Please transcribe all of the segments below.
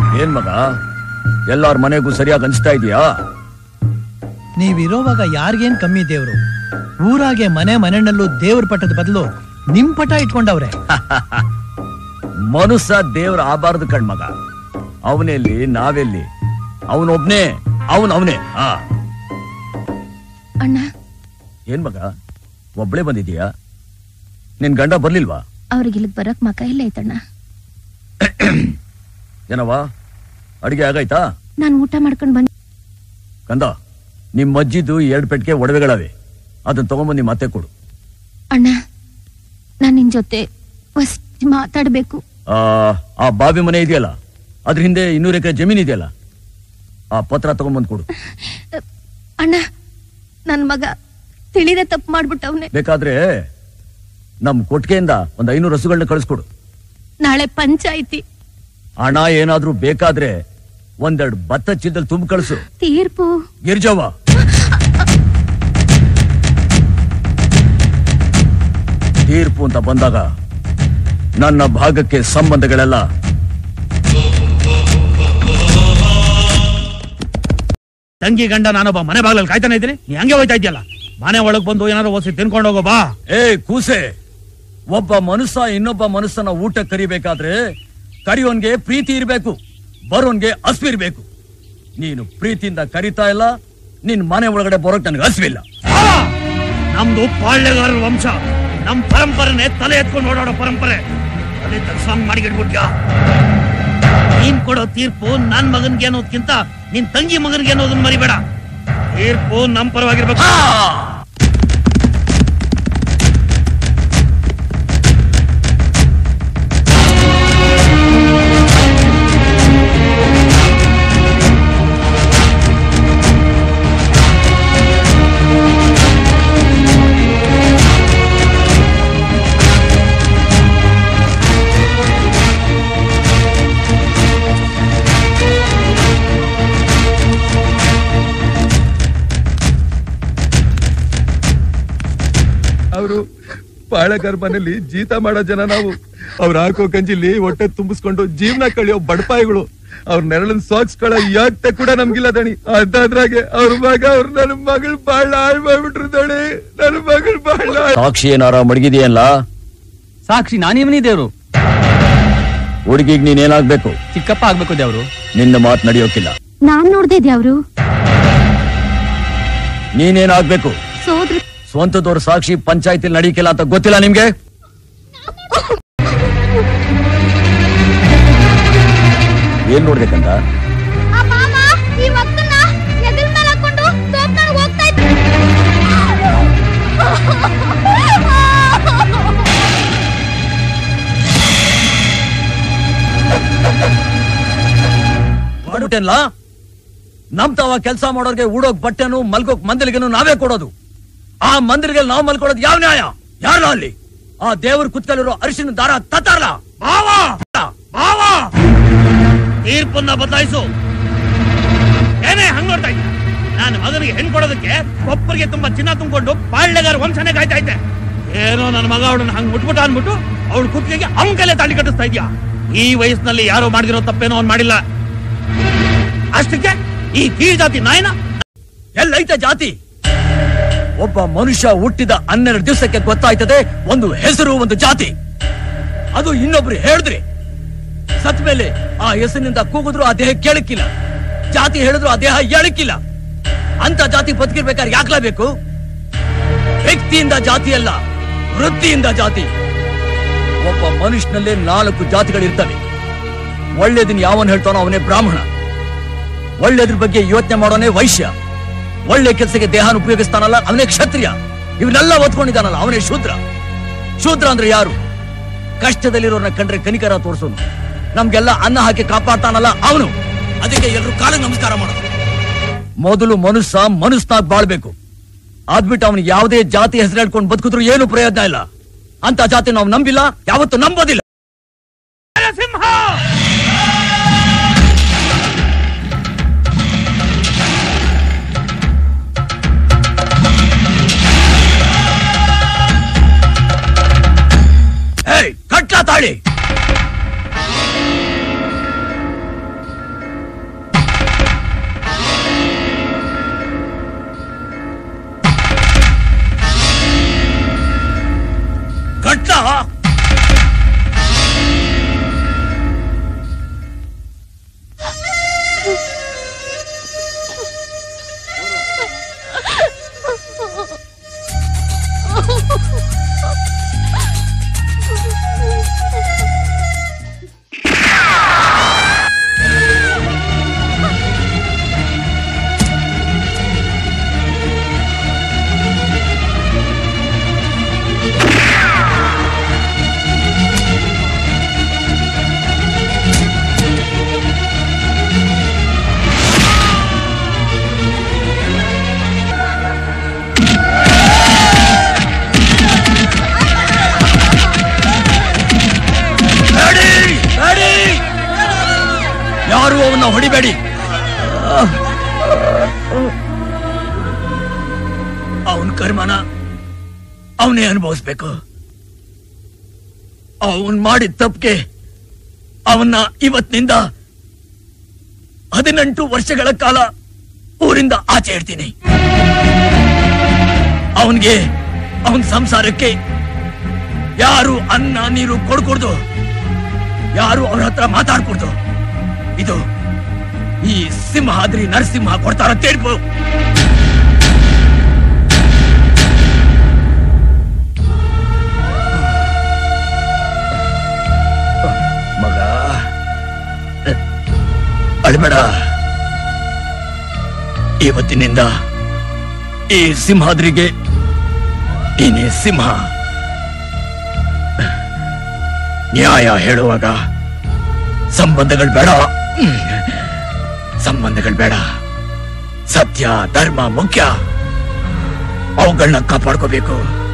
ಏನ್ ಮಗ ಎಲ್ಲಾರ ಮನೆಗೂ ಸರಿಯಾಗಿ ಅನ್ಸ್ತಾ ಇದೀಯಾ ನೀವಿರೋವಾಗ ಯಾರಿಗೇನ್ ಕಮ್ಮಿ ದೇವ್ರು ಊರಾಗೆ ಮನೆ ಮನೆಯಲ್ಲೂ ದೇವ್ರ ಪಟ್ಟದ ಬದಲು ನಿಮ್ ಪಟ ಇಟ್ಕೊಂಡವ್ರೆ ಮನುಷ್ಯ ದೇವ್ರ ಆಬಾರ್ದು ಕಣ್ಮಗ ಅವನೆಲ್ಲಿ ನಾವೆಲ್ಲಿ ಅವನೊಬ್ನೇ ಅವನ್ ಅವನೇ ಆ ಅಣ್ಣ ಏನ್ ಮಗ ಒಬ್ಳೆ ಬಂದಿದೀಯಾ ನಿನ್ ಗಂಡ ಬರ್ಲಿಲ್ವಾ ಅವ್ರಿಗೆ ಇಲ್ಲಿಗ್ ಬರಕ್ ಮಕ ಇಲ್ಲ ಐತಣ್ಣ ಏನವ್ವ ಅಡಿಗೆ ಆಗೈತಾ ನಾನ್ ಊಟ ಮಾಡ್ಕೊಂಡ್ ಬಂದ್ ಕಂದ ನಿಮ್ ಅಜ್ಜಿದು ಎರಡ್ ಪೆಟ್ಟಿಗೆ ಒಡವೆಗಳವೆ ಅದನ್ನ ತಗೊಂಬಂದ್ ನಿಮ್ ಅತ್ತೆ ಕೊಡು ಅಣ್ಣ ನಾನ್ ನಿನ್ ಜೊತೆ ಫಸ್ಟ್ ಮಾತಾಡ್ಬೇಕು ಆ ಆ ಬಾವಿ ಮನೆ ಇದೆಯಲ್ಲ ಅದ್ರ ಹಿಂದೆ ಇನ್ನೂರು ಎಕರೆ ಜಮೀನ್ ಇದೆಯಲ್ಲ ಆ ಪತ್ರ ತಗೊಂಬಂದ್ ಕೊಡು ಅಣ್ಣ ನನ್ ಮಗ ತಿಳಿದೆ ತಪ್ಪು ಮಾಡ್ಬಿಟ್ಟವ್ನೆ ಬೇಕಾದ್ರೆ ನಮ್ ಕೊಟ್ಟಿಗೆಯಿಂದ ಒಂದ್ ಐನೂರು ಹಸುಗಳನ್ನ ಕಳಿಸ್ಕೊಡು ನಾಳೆ ಪಂಚಾಯ್ತಿ ಹಣ ಏನಾದ್ರೂ ಬೇಕಾದ್ರೆ ಒಂದೆರಡು ಭತ್ತ ಚೀಲದಲ್ಲಿ ತುಂಬ ಕಳಿಸು ತೀರ್ಪು ಗಿರ್ಜವ್ವ ತೀರ್ಪು ಅಂತ ಬಂದಾಗ ನನ್ನ ಭಾಗಕ್ಕೆ ಸಂಬಂಧಗಳೆಲ್ಲ ತಂಗಿ ಗಂಡ ನಾನೊಬ್ಬ ಮನೆ ಬಾಗ್ಲಲ್ಲಿ ಕಾಯ್ತಾನೆ ಇದ್ದೀನಿ ನೀ ಹಂಗೆ ಹೋಯ್ತಾ ಇದೆಯಲ್ಲ ಮನೆ ಒಳಗ್ ಬಂದು ಏನಾದ್ರು ಓಸಿ ತಿನ್ಕೊಂಡು ಹೋಗೋ ಬಾ ಏ ಕೂಸೆ ಒಬ್ಬ ಮನುಷ್ಯ ಇನ್ನೊಬ್ಬ ಮನುಷ್ಯನ ಊಟ ಕರಿಬೇಕಾದ್ರೆ ಕರಿಯೋನ್ಗೆ ಪ್ರೀತಿ ಇರ್ಬೇಕು ಬರೋನ್ಗೆ ಹಸ್ವು ಇರ್ಬೇಕು ನೀನು ಪ್ರೀತಿಯಿಂದ ಕರಿತಾ ಇಲ್ಲ ನಿನ್ ಮನೆ ಒಳಗಡೆ ಬರೋಕ್ ನನಗೆ ಹಸ್ವಿಲ್ಲ ಆ! ನಮ್ದು ಪಾಳ್ಯಗಾರರ ವಂಶ ನಮ್ ಪರಂಪರೆನೆ ತಲೆ ಎತ್ಕೊಂಡು ಓಡಾಡೋ ಪರಂಪರೆ ತಲೆ ತಗ್ಸಾಂಗ್ ಮಾಡಿಗಿಟ್ಬಿಟ್ಯಾ ನೀನ್ ಕೊಡೋ ತೀರ್ಪು ನನ್ ಮಗನ್ಗೆ ಅನ್ನೋದ್ಕಿಂತ ನಿನ್ ತಂಗಿ ಮಗನ್ಗೆ ಅನ್ನೋದನ್ನ ಮರಿಬೇಡ ತೀರ್ಪು ನಮ್ ಪರವಾಗಿರ್ಬೇಕು ಅವರು ಪಾಳೆಗಾರ ಮನೇಲಿ ಜೀತ ಮಾಡೋ ಜನ ನಾವು ಅವ್ರ ಹಾಕೋ ಗಂಜಿಲಿ ಹೊಟ್ಟೆ ತುಂಬಿಸ್ಕೊಂಡು ಜೀವನ ಕಳಿಯೋ ಬಡಪಾಯಿಗಳು ಅವ್ರ ನೆರಳನ್ ಸಾಕ್ಸ್ಕೊಳ್ಳೋ ಯಾಕ್ತೆ ಕೂಡ ನಮ್ಗಿಲ್ಲ ದಣಿ ಅದಾದ್ರಾಗೆ ಅವ್ರ ಮಗ ಅವ್ರ ನನ್ನ ಮಗಳು ಬಾಳ ಹಾಳ್ ಮಾಡ್ಬಿಟ್ರು ದಣಿ ನನ್ನ ಮಗಳು ಬಾಳ ಸಾಕ್ಷಿ ಏನಾರ ಮಡಗಿದೆಯಲ್ಲ ಸಾಕ್ಷಿ ನಾನಿವನಿ ದೇವ್ರು ಹುಡುಗಿಗ್ ನೀನೇನಾಗ್ಬೇಕು ಚಿಕ್ಕಪ್ಪ ಆಗ್ಬೇಕು ದೇವ್ರು ನಿನ್ನ ಮಾತು ನಡೆಯೋಕಿಲ್ಲ ನಾನ್ ನೋಡ್ದೆ ಯಾವ್ರು ನೀನೇನಾಗ್ಬೇಕು ಸೋದ್ರ ಸ್ವಂತದವ್ರ ಸಾಕ್ಷಿ ಪಂಚಾಯತಿ ನಡೀಕಿಲ್ಲ ಅಂತ ಗೊತ್ತಿಲ್ಲ ನಿಮ್ಗೆ ಏನ್ ನೋಡ್ಬೇಕಂತ ಈ ಮಕ್ಕಳನ್ನ ಎದ್ರ ಮೇಲೆ ಹಾಕೊಂಡು ತೋಪ್ನಾಗ ಹೋಗ್ತಾ ಮಾಡ್ಬಿಟ್ಟೇನ್ಲ ನಮ್ ತಾವ ಕೆಲಸ ಮಾಡೋರ್ಗೆ ಉಡೋಕ್ ಬಟ್ಟೆನು ಮಲ್ಗೋಕ್ ಮಂದಿಲಿಗೆನು ನಾವೇ ಕೊಡೋದು ಆ ಮಂದಿರಿಗೆ ನಾವು ಮಲ್ಕೊಳ್ಳೋದು ಯಾವ ನ್ಯಾಯ ಯಾರಲ್ಲ ಅಲ್ಲಿ ಆ ದೇವ್ರ ಕುತ್ಕಲಿರೋ ಅರಿಶಿನ ದಾರ ತತ್ತಾರಲ್ಲ ಬಾವಾ ಬಾವಾ ತೀರ್ಪನ್ನ ಬದಲಾಯಿಸು ಏನೇ ಹಂಗ್ ನೋಡ್ತಾ ಇದ್ದೀನಿ ನಾನು ಮಗನಿಗೆ ಹೆಣ್ ಕೊಡೋದಕ್ಕೆ ಒಬ್ಬರಿಗೆ ತುಂಬಾ ಚಿನ್ನ ತುಂಬಿಕೊಂಡು ಪಾಳ್ಯಗಾರ ವಂಶನೇ ಕಾಯ್ತಾ ಇದ್ದೆ ಏನೋ ನನ್ನ ಮಗ ಅವಳನ್ನ ಹಂಗ್ ಮುಟ್ಬಿಟ್ಟು ಅನ್ಬಿಟ್ಟು ಅವಳ ಕುತ್ತಿಗೆಗೆ ಅವನ ಕೈಲೇ ತಾಳಿ ಕಟ್ಟಿಸ್ತಾ ಇದ್ಯಾ ಈ ವಯಸ್ಸಿನಲ್ಲಿ ಯಾರೋ ಮಾಡಿರೋ ತಪ್ಪೇನೋ ಅವ್ನು ಮಾಡಿಲ್ಲ ಅಷ್ಟಕ್ಕೆ ಈ ಕೀಳ್ ಜಾತಿ ನಾಯನ ಎಲ್ಲೈತೆ ಜಾತಿ ಒಬ್ಬ ಮನುಷ್ಯ ಹುಟ್ಟಿದ ಹನ್ನೆರಡು ದಿವಸಕ್ಕೆ ಗೊತ್ತಾಯ್ತದೆ ಒಂದು ಹೆಸರು ಒಂದು ಜಾತಿ ಅದು ಇನ್ನೊಬ್ರು ಹೇಳಿದ್ರಿ ಸತ್ ಮೇಲೆ ಆ ಹೆಸರಿನಿಂದ ಕೂಗಿದ್ರು ಆ ದೇಹ ಕೇಳಕ್ಕಿಲ್ಲ ಜಾತಿ ಹೇಳಿದ್ರು ಆ ದೇಹ ಹೇಳಕ್ಕಿಲ್ಲ ಅಂತ ಜಾತಿ ಬದುಕಿರ್ಬೇಕಾದ್ರೆ ಯಾಕ್ಲೇಬೇಕು ವ್ಯಕ್ತಿಯಿಂದ ಜಾತಿ ಅಲ್ಲ ವೃತ್ತಿಯಿಂದ ಜಾತಿ ಒಬ್ಬ ಮನುಷ್ಯನಲ್ಲೇ ನಾಲ್ಕು ಜಾತಿಗಳಿರ್ತವೆ ಒಳ್ಳೇದನ್ನ ಯಾವನ್ ಹೇಳ್ತಾನೋ ಅವನೇ ಬ್ರಾಹ್ಮಣ ಒಳ್ಳೇದ್ರ ಬಗ್ಗೆ ಯೋಚನೆ ಮಾಡೋನೇ ವೈಶ್ಯ ಒಳ್ಳೆ ಕೆಲಸಕ್ಕೆ ದೇಹನ ಉಪಯೋಗಿಸ್ತಾನಲ್ಲ ಅವನೇ ಕ್ಷತ್ರಿಯ ಇವನ್ನೆಲ್ಲ ಒತ್ಕೊಂಡಿದ್ದಾನಲ್ಲ ಅವನೇ ಶೂದ್ರ ಶೂದ್ರ ಅಂದ್ರೆ ಯಾರು ಕಷ್ಟದಲ್ಲಿರೋರ್ನ ಕಂಡ್ರೆ ಕನಿಕರ ತೋರಿಸೋನು ನಮ್ಗೆಲ್ಲ ಅನ್ನ ಹಾಕಿ ಕಾಪಾಡ್ತಾನಲ್ಲ ಅವನು ಅದಕ್ಕೆ ಎಲ್ರು ಕಾಲಿಗೆ ನಮಸ್ಕಾರ ಮಾಡೋದು ಮೊದಲು ಮನುಷ್ಯ ಮನುಷ್ಯನಾಗ್ ಬಾಳ್ಬೇಕು ಆದ್ಬಿಟ್ಟು ಅವನು ಯಾವುದೇ ಜಾತಿ ಹೆಸರು ಹೇಳ್ಕೊಂಡು ಬದುಕಿದ್ರು ಏನು ಪ್ರಯೋಜನ ಇಲ್ಲ ಅಂತ ಜಾತಿ ನಾವು ನಂಬಿಲ್ಲ ಯಾವತ್ತು ನಂಬೋದಿಲ್ಲ ಸಿಂಹ ಏಯ್ ಕಟ್ಲ ತಾಳಿ ಯಾರು ಅವನ್ನ ಹೊಡಿಬೇಡಿ ಅವನ್ ಕರ್ಮನ ಅವನೇ ಅನುಭವಿಸ್ಬೇಕು ಅವನ್ ಮಾಡಿದ ತಪ್ಪಿಗೆ ಅವನ್ನ ಇವತ್ತಿನಿಂದ ಹದಿನೆಂಟು ವರ್ಷಗಳ ಕಾಲ ಊರಿಂದ ಆಚೆ ಇಡ್ತೀನಿ ಅವನ್ಗೆ ಅವನ್ ಸಂಸಾರಕ್ಕೆ ಯಾರು ಅನ್ನ ನೀರು ಕೊಡ್ಕೊಡ್ದು ಯಾರು ಅವ್ರ ಹತ್ರ ಮಾತಾಡ್ಕೊಡ್ದು ಇದು ಈ ಸಿಂಹಾದ್ರಿ ನರಸಿಂಹ ಕೊಡ್ತಾರ ತೀರ್ಪು ಮಗ ಅಳ್ಬೇಡ ಇವತ್ತಿನಿಂದ ಈ ಸಿಂಹಾದ್ರಿಗೆ ನೀನೇ ಸಿಂಹ ನ್ಯಾಯ ಹೇಳುವಾಗ ಸಂಬಂಧಗಳು ಬೇಡ ಹ್ಮ್. ಸಂಬಂಧಗಳು ಬೇಡ ಸತ್ಯ ಧರ್ಮ ಮುಖ್ಯ ಅವುಗಳನ್ನ ಕಾಪಾಡ್ಕೋಬೇಕು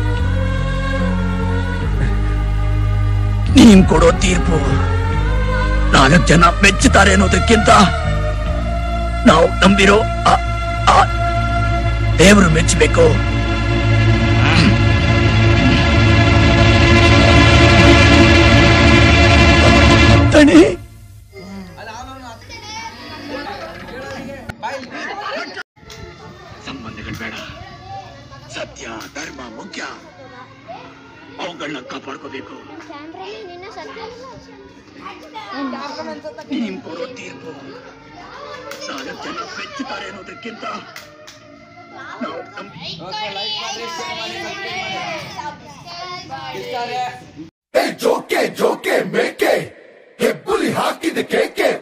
ನೀನ್ ಕೊಡೋ ತೀರ್ಪು ನಾಲ್ಕು ಜನ ಮೆಚ್ಚುತ್ತಾರೆ ಅನ್ನೋದಕ್ಕಿಂತ ನಾವು ನಂಬಿರೋ ಆ- ಆ ದೇವರು ಮೆಚ್ಚಬೇಕು ತಣಿ ಸಂಬಂಧಗಳು ಬೇಡ ಸತ್ಯ ಧರ್ಮ ಮುಖ್ಯ ಅವುಗಳನ್ನ ಕಾಪಾಡ್ಕೋಬೇಕು ನೀನ್ ಕೊಡೋ ತೀರ್ಪು ನಾಲ್ಕು ಜನ ಮೆಚ್ಚುತ್ತಾರೆ ಅನ್ನೋದಕ್ಕಿಂತ ನಾವು ನಂಬಿ ಜೋಕೆ ಜೋಕೆ ಮೇಕೆ ಹೆಬ್ಬುಲಿ ಹಾಕಿದ ಕೇಕೆ